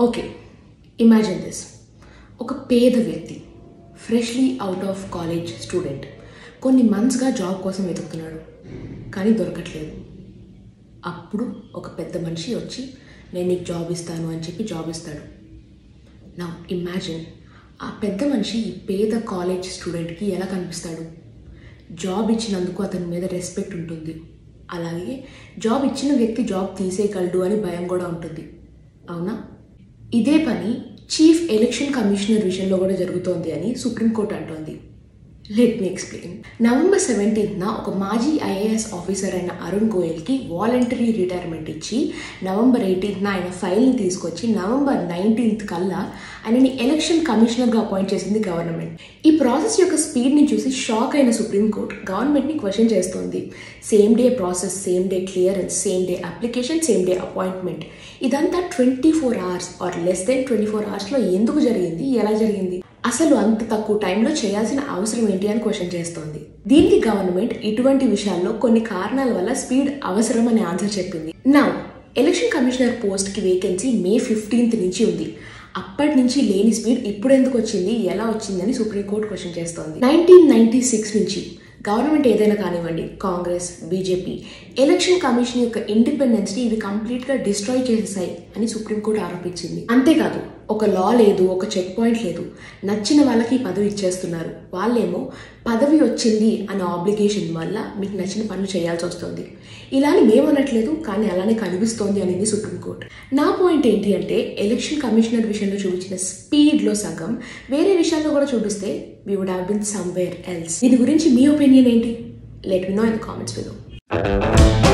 okay imagine this ఒక పేద వ్యక్తి freshly out of college student కొన్ని మంత్స్గా జాబ్ కోసం వెతుకుతున్నాడు కానీ దొరకట్లేదు అప్పుడు ఒక పెద్ద మనిషి వచ్చి నేను నీకు జాబ్ ఇస్తాను అని చెప్పి జాబ్ ఇస్తాడు నా ఇమాజిన్ ఆ పెద్ద మనిషి ఈ పేద కాలేజ్ స్టూడెంట్కి ఎలా కనిపిస్తాడు జాబ్ ఇచ్చినందుకు అతని మీద రెస్పెక్ట్ ఉంటుంది అలాగే జాబ్ ఇచ్చిన వ్యక్తి జాబ్ తీసేయగలడు అని భయం కూడా ఉంటుంది అవునా ఇదే పని చీఫ్ ఎలక్షన్ కమిషనర్ విషయంలో కూడా జరుగుతోంది అని సుప్రీంకోర్టు అంటోంది లెట్ మీ ఎక్స్ప్లెయిన్ నవంబర్ సెవెంటీన్త్న ఒక మాజీ ఐఏఎస్ ఆఫీసర్ అయిన అరుణ్ గోయల్కి వాలంటరీ రిటైర్మెంట్ ఇచ్చి నవంబర్ ఎయిటీన్త్న ఆయన ఫైల్ని తీసుకొచ్చి నవంబర్ నైన్టీన్త్ కల్లా ఆయనని ఎలక్షన్ కమిషనర్గా అపాయింట్ చేసింది గవర్నమెంట్ ఈ ప్రాసెస్ యొక్క స్పీడ్ని చూసి షాక్ అయిన సుప్రీంకోర్టు గవర్నమెంట్ని క్వశ్చన్ చేస్తోంది same day process same day clearance same day application same day appointment ఇదంతా twenty four hours or less than twenty four అవర్స్లో ఎందుకు జరిగింది ఎలా జరిగింది అసలు అంత తక్కువ టైంలో చేయాల్సిన అవసరం ఏంటి అని క్వశ్చన్ చేస్తోంది దీనికి గవర్నమెంట్ ఇటువంటి విషయాల్లో కొన్ని కారణాల వల్ల స్పీడ్ అవసరం అని ఆన్సర్ చెప్పింది నా ఎలక్షన్ కమిషనర్ పోస్ట్కి వేకెన్సీ మే ఫిఫ్టీన్త్ నుంచి ఉంది అప్పటి నుంచి లేని స్పీడ్ ఇప్పుడు ఎందుకు వచ్చింది ఎలా వచ్చిందని సుప్రీంకోర్టు క్వశ్చన్ చేస్తోంది నైన్టీన్ నైన్టీ సిక్స్ నుంచి గవర్నమెంట్ ఏదైనా కానివ్వండి కాంగ్రెస్ బీజేపీ ఎలక్షన్ కమిషన్ యొక్క ఇండిపెండెన్స్ని ఇవి కంప్లీట్గా డిస్ట్రాయ్ చేసేసాయి అని సుప్రీంకోర్టు ఆరోపించింది అంతేకాదు ఒక లా లేదు ఒక చెక్ పాయింట్ లేదు నచ్చిన వాళ్ళకి పదవి ఇచ్చేస్తున్నారు వాళ్ళేమో పదవి వచ్చింది అనే ఆబ్లిగేషన్ వల్ల మీకు నచ్చిన పనులు చేయాల్సి వస్తుంది ఇలా అని మేము అనట్లేదు కానీ అలానే కనిపిస్తోంది అనేది సుప్రీంకోర్టు నా పాయింట్ ఏంటి అంటే ఎలక్షన్ కమిషనర్ విషయంలో చూపించిన స్పీడ్లో సగం వేరే విషయాల్లో కూడా చూపిస్తే we would have been somewhere else దీని గురించి మీ ఒపీనియన్ ఏంటి let me know in comments below